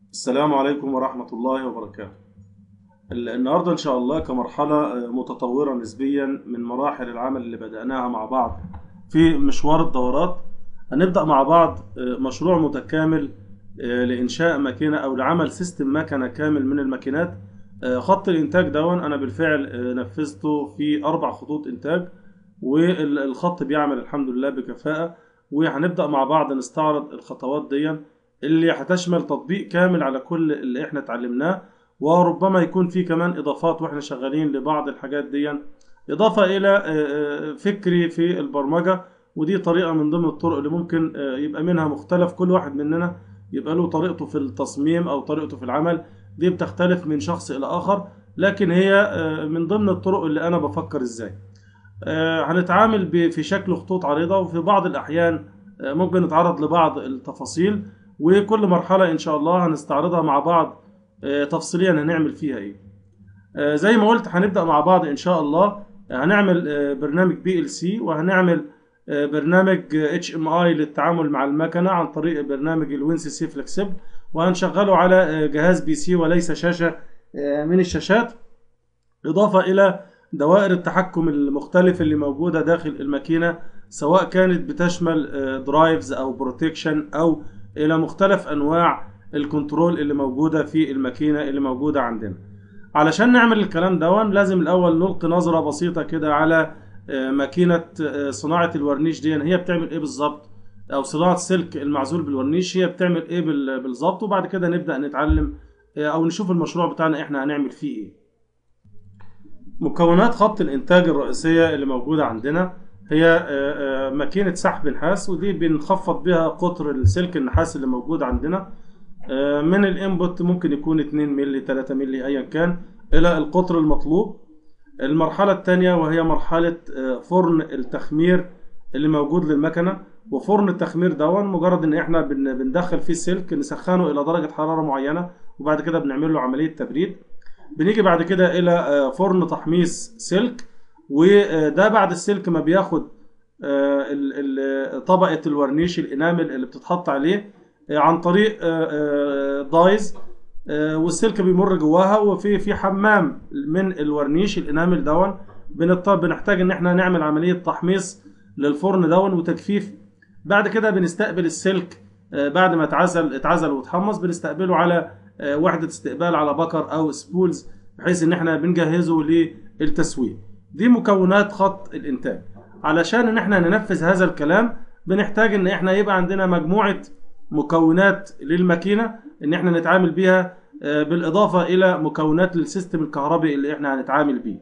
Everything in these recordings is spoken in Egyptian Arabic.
السلام عليكم ورحمة الله وبركاته ال- النهاردة إن شاء الله كمرحلة آه، متطورة نسبيا من مراحل العمل اللي بدأناها مع بعض في مشوار الدورات هنبدأ مع بعض آه، مشروع متكامل آه، لإنشاء ماكينة أو لعمل سيستم مكنة كامل من الماكينات آه، خط الإنتاج دون أنا بالفعل آه، نفذته في أربع خطوط إنتاج والخط بيعمل الحمد لله بكفاءة وهنبدأ مع بعض نستعرض الخطوات دي اللي هتشمل تطبيق كامل على كل اللي احنا اتعلمناه وربما يكون في كمان اضافات واحنا شغالين لبعض الحاجات دي اضافة الى آه، آه، فكري في البرمجة ودي طريقة من ضمن الطرق اللي ممكن آه، يبقى منها مختلف كل واحد مننا يبقى له طريقته في التصميم او طريقته في العمل دي بتختلف من شخص الى اخر لكن هي آه، من ضمن الطرق اللي انا بفكر ازاي آه، هنتعامل ب- في شكل خطوط عريضة وفي بعض الأحيان آه، ممكن نتعرض لبعض التفاصيل وكل مرحلة إن شاء الله هنستعرضها مع بعض آه، تفصيليا هنعمل فيها إيه آه، زي ما قلت هنبدأ مع بعض إن شاء الله آه، هنعمل آه، برنامج بي ال سي وهنعمل آه، برنامج اتش ام اي للتعامل مع المكنة عن طريق برنامج الوين سي سي فلكسبل وهنشغله على آه، جهاز بي سي وليس شاشة آه، من الشاشات إضافة إلى دوائر التحكم المختلفة اللي موجودة داخل الماكينة سواء كانت بتشمل درايفز أو بروتكشن أو إلى مختلف أنواع الكنترول اللي موجودة في الماكينة اللي موجودة عندنا علشان نعمل الكلام دون لازم الأول نلقي نظرة بسيطة كده على آه، ماكينة آه، صناعة الورنيش دي هي بتعمل إيه بالظبط أو صناعة سلك المعزول بالورنيش هي بتعمل إيه بال- بالظبط وبعد كده نبدأ نتعلم آه، أو نشوف المشروع بتاعنا إحنا هنعمل فيه إيه مكونات خط الإنتاج الرئيسية اللي موجودة عندنا هي آه، آه، ماكينة سحب نحاس ودي بنخفض بها قطر السلك النحاس اللي موجود عندنا آه، من الانبوت ممكن يكون 2 مللي 3 مللي ايا كان الى القطر المطلوب المرحلة الثانية وهي مرحلة آه، فرن التخمير اللي موجود للمكنة وفرن التخمير دون مجرد ان احنا بن- بندخل فيه السلك نسخنه الى درجة حرارة معينة وبعد كده بنعمل له عملية تبريد بنيجي بعد كده الى آه، فرن تحميص سلك وده بعد السلك ما بياخد آه، ال- ال- طبقة الورنيش الانامل اللي بتتحط عليه آه، عن طريق آه، آه، دايز آه، والسلك بيمر جواها وفي في حمام من الورنيش الانامل دون بنضطر بنحتاج ان احنا نعمل عملية تحميص للفرن دون وتجفيف بعد كده بنستقبل السلك آه، بعد ما اتعزل اتعزل واتحمص بنستقبله على آه، وحدة استقبال على بكر او سبولز بحيث ان احنا بنجهزه للتسويق دي مكونات خط الانتاج علشان ان احنا ننفذ هذا الكلام بنحتاج ان احنا يبقى عندنا مجموعة مكونات للماكينة ان احنا نتعامل بيها آه، بالاضافة الى مكونات للسيستم الكهربي اللي احنا هنتعامل بيه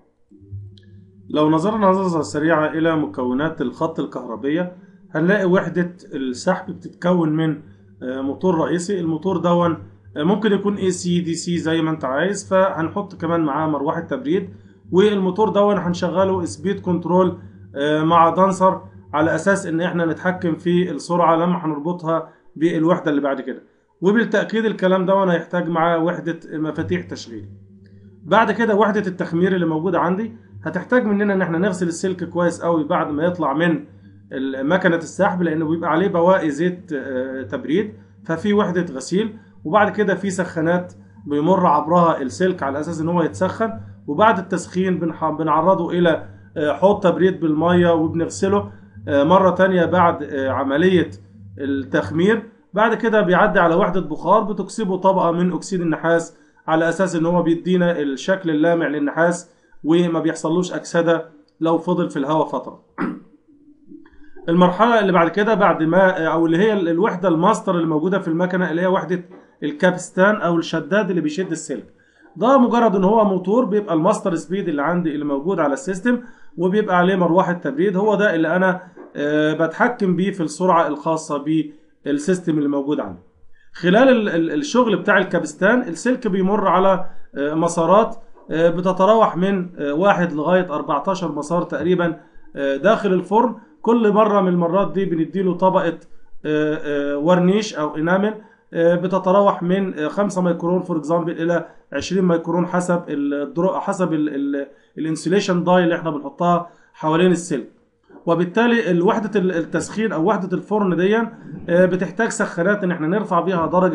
لو نظرنا نظرة سريعة إلى مكونات الخط الكهربية هنلاقي وحدة السحب بتتكون من آه، موتور رئيسي الموتور دون آه، ممكن يكون اي سي دي سي زي ما انت عايز فهنحط كمان معاه مروحة تبريد والموتور دون هنشغله سبيد كنترول آه، مع دانسر على اساس ان احنا نتحكم في السرعة لما هنربطها بالوحدة اللي بعد كده وبالتأكيد الكلام دون هيحتاج معاه وحدة مفاتيح تشغيل بعد كده وحدة التخمير اللي موجودة عندي هتحتاج مننا ان احنا نغسل السلك كويس قوي بعد ما يطلع من مكنة السحب لانه بيبقى عليه بواقي زيت آه، تبريد ففي وحدة غسيل وبعد كده في سخانات بيمر عبرها السلك على اساس ان هو يتسخن وبعد التسخين بنح- بنعرضه الى آه، حوض تبريد بالمية وبنغسله آه، مرة تانية بعد آه، عملية التخمير بعد كده بيعدي على وحدة بخار بتكسبه طبقة من أكسيد النحاس على أساس إن هو بيدينا الشكل اللامع للنحاس وما بيحصلوش أكسدة لو فضل في الهواء فترة المرحلة اللي بعد كده بعد ما أو اللي هي الوحدة الماستر اللي موجودة في المكنة اللي هي وحدة الكابستان أو الشداد اللي بيشد السلك ده مجرد ان هو موتور بيبقى الماستر سبيد اللي عندي اللي موجود على السيستم وبيبقى عليه مروحه تبريد هو ده اللي انا آه، بتحكم بيه في السرعه الخاصه بالسيستم اللي موجود عندي خلال ال- ال- الشغل بتاع الكابستان السلك بيمر على آه، مسارات آه، بتتراوح من آه، واحد لغايه 14 مسار تقريبا آه، داخل الفرن كل مره من المرات دي بنديله طبقه آه، آه، ورنيش او انامل آه، بتتراوح من آه، 5 ميكرون فور اكزامبل الى 20 ميكرون حسب الدرو حسب الانسوليشن داي اللي احنا بنحطها حوالين السلك وبالتالي وحدة التسخين او وحدة الفرن دي آه، بتحتاج سخانات ان احنا نرفع بيها درجة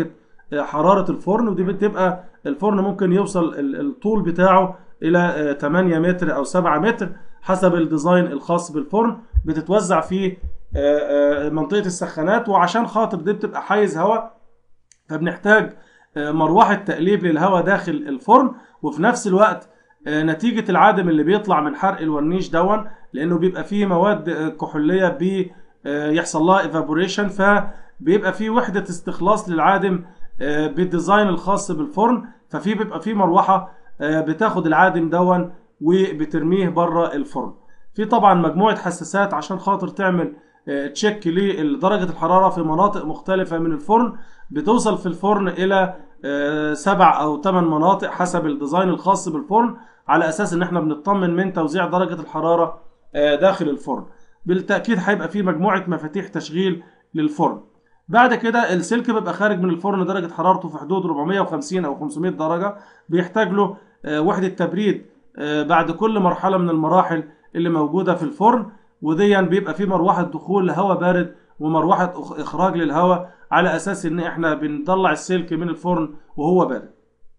حراره الفرن ودي بتبقى الفرن ممكن يوصل الطول بتاعه الى 8 متر او 7 متر حسب الديزاين الخاص بالفرن بتتوزع في منطقه السخانات وعشان خاطر دي بتبقى حيز هواء فبنحتاج مروحه تقليب للهواء داخل الفرن وفي نفس الوقت نتيجه العادم اللي بيطلع من حرق الورنيش دون لانه بيبقى فيه مواد كحوليه بيحصل لها ايفابوريشن فبيبقى فيه وحده استخلاص للعادم بالديزاين الخاص بالفرن ففي بيبقى فيه مروحه بتاخد العادم دون وبترميه بره الفرن في طبعا مجموعه حساسات عشان خاطر تعمل تشيك لدرجه الحراره في مناطق مختلفه من الفرن بتوصل في الفرن الى سبع او ثمان مناطق حسب الديزاين الخاص بالفرن على اساس ان احنا بنطمن من توزيع درجه الحراره داخل الفرن بالتاكيد هيبقى في مجموعه مفاتيح تشغيل للفرن بعد كده السلك بيبقى خارج من الفرن درجه حرارته في حدود 450 او 500 درجه بيحتاج له وحده تبريد بعد كل مرحله من المراحل اللي موجوده في الفرن وديا بيبقى في مروحه دخول لهواء بارد ومروحه اخراج للهواء على اساس ان احنا بنطلع السلك من الفرن وهو بارد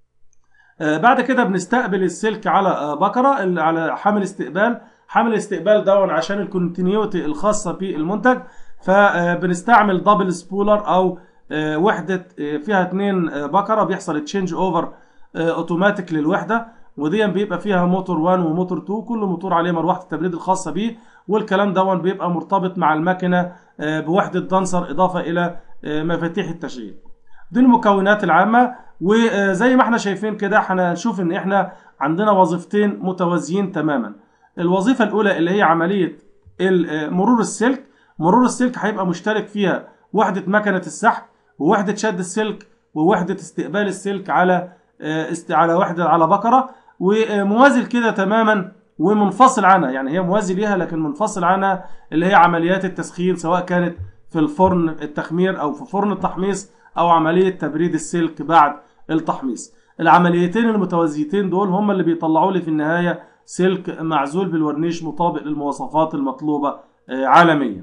بعد كده بنستقبل السلك على بكره على حامل استقبال حامل الاستقبال دون عشان الكونتينيوتي الخاصه بالمنتج فبنستعمل دبل سبولر او وحده فيها اتنين بكره بيحصل تشينج اوفر اوتوماتيك للوحده ودي بيبقى فيها موتور 1 وموتور 2 كل موتور عليه مروحه التبريد الخاصه بيه والكلام دون بيبقى مرتبط مع المكنه بوحده دانسر اضافه الى مفاتيح التشغيل دي المكونات العامه وزي ما احنا شايفين كده هنشوف ان احنا عندنا وظيفتين متوازيين تماما الوظيفه الاولى اللي هي عمليه مرور السلك مرور السلك هيبقى مشترك فيها وحده مكنه السحب ووحده شد السلك ووحده استقبال السلك على على وحده على بكره وموازي كده تماما ومنفصل عنها يعني هي موازي ليها لكن منفصل عنها اللي هي عمليات التسخين سواء كانت في الفرن التخمير او في فرن التحميص او عمليه تبريد السلك بعد التحميص العمليتين المتوازيتين دول هم اللي بيطلعوا لي في النهايه سلك معزول بالورنيش مطابق للمواصفات المطلوبه عالميا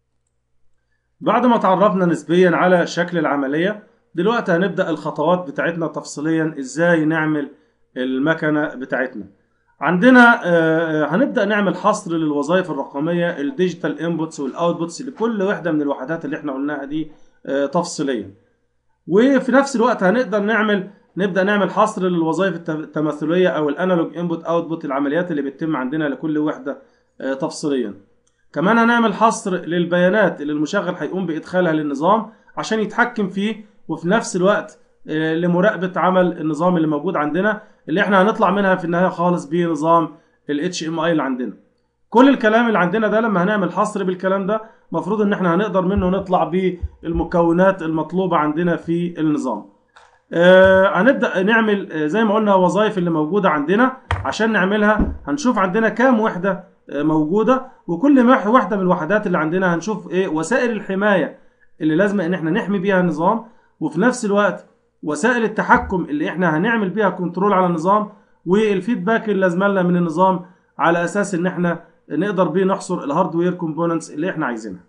بعد ما تعرفنا نسبيا على شكل العمليه دلوقتي هنبدا الخطوات بتاعتنا تفصيليا ازاي نعمل المكنه بتاعتنا عندنا هنبدا نعمل حصر للوظائف الرقميه الديجيتال انبوتس والاوتبوتس لكل وحده من الوحدات اللي احنا قلناها دي تفصيليا وفي نفس الوقت هنقدر نعمل نبدا نعمل حصر للوظائف التماثليه او الانالوج انبوت اوتبوت العمليات اللي بتتم عندنا لكل وحده تفصيليا كمان هنعمل حصر للبيانات اللي المشغل هيقوم بادخالها للنظام عشان يتحكم فيه وفي نفس الوقت لمراقبه عمل النظام اللي موجود عندنا اللي احنا هنطلع منها في النهايه خالص بنظام ال HMI اللي عندنا كل الكلام اللي عندنا ده لما هنعمل حصر بالكلام ده مفروض ان احنا هنقدر منه نطلع بالمكونات المطلوبه عندنا في النظام آه هنبدا نعمل آه زي ما قلنا وظائف اللي موجوده عندنا عشان نعملها هنشوف عندنا كام وحده آه موجوده وكل وحده من الوحدات اللي عندنا هنشوف ايه وسائل الحمايه اللي لازم ان احنا نحمي بيها النظام وفي نفس الوقت وسائل التحكم اللي احنا هنعمل بيها كنترول على النظام والفيدباك اللي لازم لنا من النظام على اساس ان احنا نقدر بيه نحصر الهاردوير كومبوننتس اللي احنا عايزينها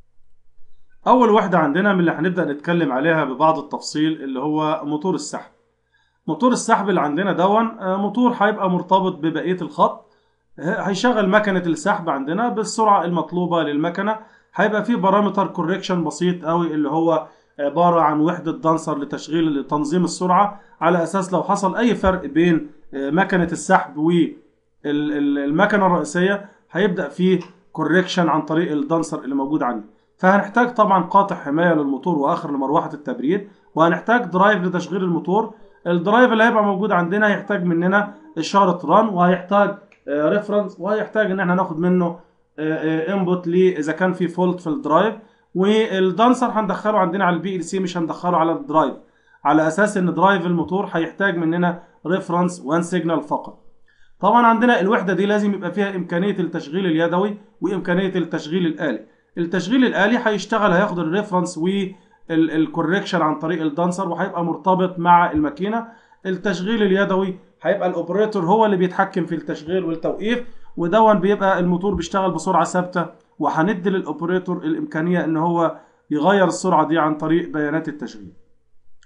اول واحده عندنا من اللي هنبدا نتكلم عليها ببعض التفصيل اللي هو موتور السحب موتور السحب اللي عندنا دون موتور هيبقى مرتبط ببقيه الخط هيشغل مكنه السحب عندنا بالسرعه المطلوبه للمكنه هيبقى فيه بارامتر كوريكشن بسيط قوي اللي هو عباره عن وحده دانسر لتشغيل تنظيم السرعه على اساس لو حصل اي فرق بين مكنه السحب والمكنه الرئيسيه هيبدا فيه كوريكشن عن طريق الدانسر اللي موجود عندي فهنحتاج طبعا قاطع حمايه للموتور واخر لمروحه التبريد وهنحتاج درايف لتشغيل الموتور الدرايف اللي هيبقى موجود عندنا هيحتاج مننا اشاره ران وهيحتاج ريفرنس وهيحتاج ان احنا ناخد منه انبوت اذا كان في فولت في الدرايف والدانسر هندخله عندنا على البي ال سي مش هندخله على الدرايف على اساس ان درايف الموتور هيحتاج مننا ريفرنس وان سيجنال فقط طبعا عندنا الوحده دي لازم يبقى فيها امكانيه التشغيل اليدوي وامكانيه التشغيل الالي التشغيل الالي هيشتغل هياخد الريفرنس والكوركشن عن طريق الدانسر وهيبقى مرتبط مع الماكينه التشغيل اليدوي هيبقى الاوبريتور هو اللي بيتحكم في التشغيل والتوقيف ودون بيبقى الموتور بيشتغل بسرعه ثابته وهندي للاوبريتور الامكانيه ان هو يغير السرعه دي عن طريق بيانات التشغيل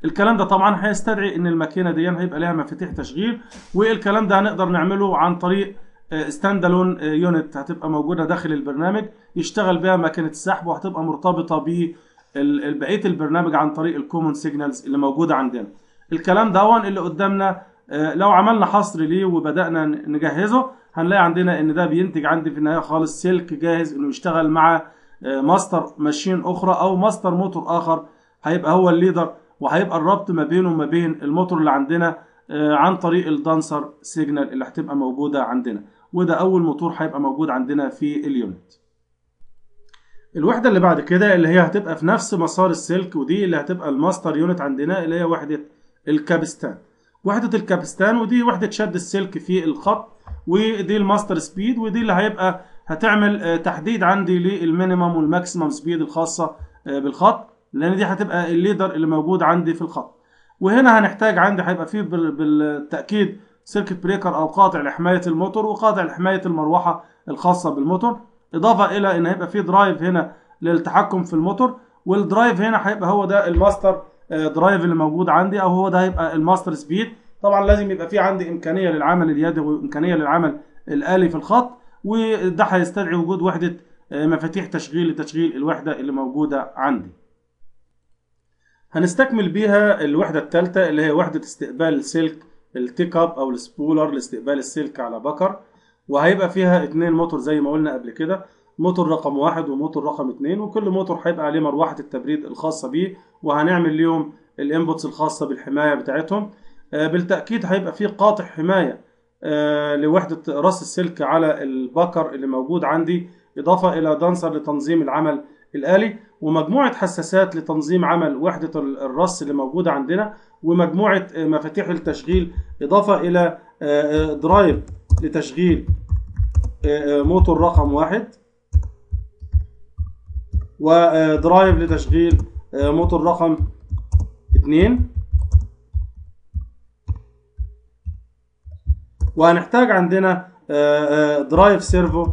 الكلام ده طبعا هيستدعي ان الماكينه دي هيبقى لها مفاتيح تشغيل والكلام ده هنقدر نعمله عن طريق ستاند الون يونت هتبقى موجوده داخل البرنامج يشتغل بها ماكينه السحب وهتبقى مرتبطه ب بقيه البرنامج عن طريق الكومن سيجنالز اللي موجوده عندنا الكلام ده اللي قدامنا لو عملنا حصر ليه وبدانا نجهزه هنلاقي عندنا ان ده بينتج عندي في النهايه خالص سلك جاهز انه يشتغل مع ماستر ماشين اخرى او ماستر موتور اخر هيبقى هو الليدر وهيبقى الربط ما بينه وما بين الموتور اللي عندنا عن طريق الدانسر سيجنال اللي هتبقى موجوده عندنا وده اول موتور هيبقى موجود عندنا في اليونت الوحده اللي بعد كده اللي هي هتبقى في نفس مسار السلك ودي اللي هتبقى الماستر يونت عندنا اللي هي وحده الكابستان وحده الكابستان ودي وحده شد السلك في الخط ودي الماستر سبيد ودي اللي هيبقى هتعمل تحديد عندي للمينيمم والماكسيمم سبيد الخاصه بالخط لان دي هتبقى الليدر اللي موجود عندي في الخط وهنا هنحتاج عندي هيبقى فيه بالتاكيد سيركت بريكر او قاطع لحمايه الموتور وقاطع لحمايه المروحه الخاصه بالموتور اضافه الى ان هيبقى فيه درايف هنا للتحكم في الموتور والدرايف هنا هيبقى هو ده الماستر درايف اللي موجود عندي او هو ده هيبقى الماستر سبيد طبعا لازم يبقى في عندي امكانيه للعمل اليدوي وامكانيه للعمل الالي في الخط وده هيستدعي وجود وحده مفاتيح تشغيل لتشغيل الوحده اللي موجوده عندي هنستكمل بيها الوحده الثالثه اللي هي وحده استقبال السلك التيك اب او السبولر لاستقبال السلك على بكر وهيبقى فيها اتنين موتور زي ما قلنا قبل كده موتور رقم واحد وموتور رقم اتنين وكل موتور هيبقى عليه مروحة التبريد الخاصة بيه وهنعمل ليهم الانبوتس الخاصة بالحماية بتاعتهم آه بالتأكيد هيبقى فيه قاطع حماية آه لوحدة راس السلك على البكر اللي موجود عندي إضافة إلى دانسر لتنظيم العمل الآلي ومجموعة حساسات لتنظيم عمل وحدة الرص اللي موجودة عندنا ومجموعة مفاتيح التشغيل إضافة إلى درايف لتشغيل موتور رقم واحد ودرايف لتشغيل موتور رقم اتنين وهنحتاج عندنا درايف سيرفو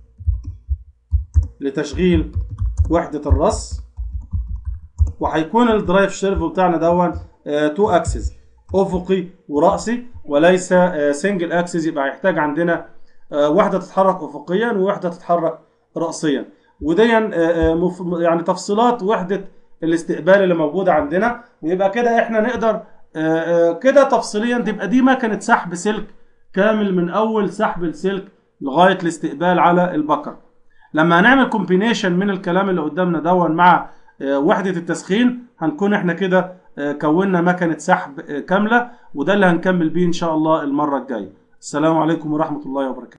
لتشغيل وحدة الرص وهيكون الدرايف سيرفو بتاعنا دون تو اكسس افقي وراسي وليس سنجل اكسس يبقى هيحتاج عندنا واحده تتحرك افقيا وواحده تتحرك راسيا ودي يعني تفصيلات وحده الاستقبال اللي موجوده عندنا ويبقى كده احنا نقدر كده تفصيليا تبقى دي مكنه سحب سلك كامل من اول سحب السلك لغايه الاستقبال على البكر لما هنعمل كومبينيشن من الكلام اللي قدامنا دون مع وحده التسخين هنكون احنا كده كونا مكنه سحب كامله وده اللي هنكمل بيه ان شاء الله المره الجايه السلام عليكم ورحمه الله وبركاته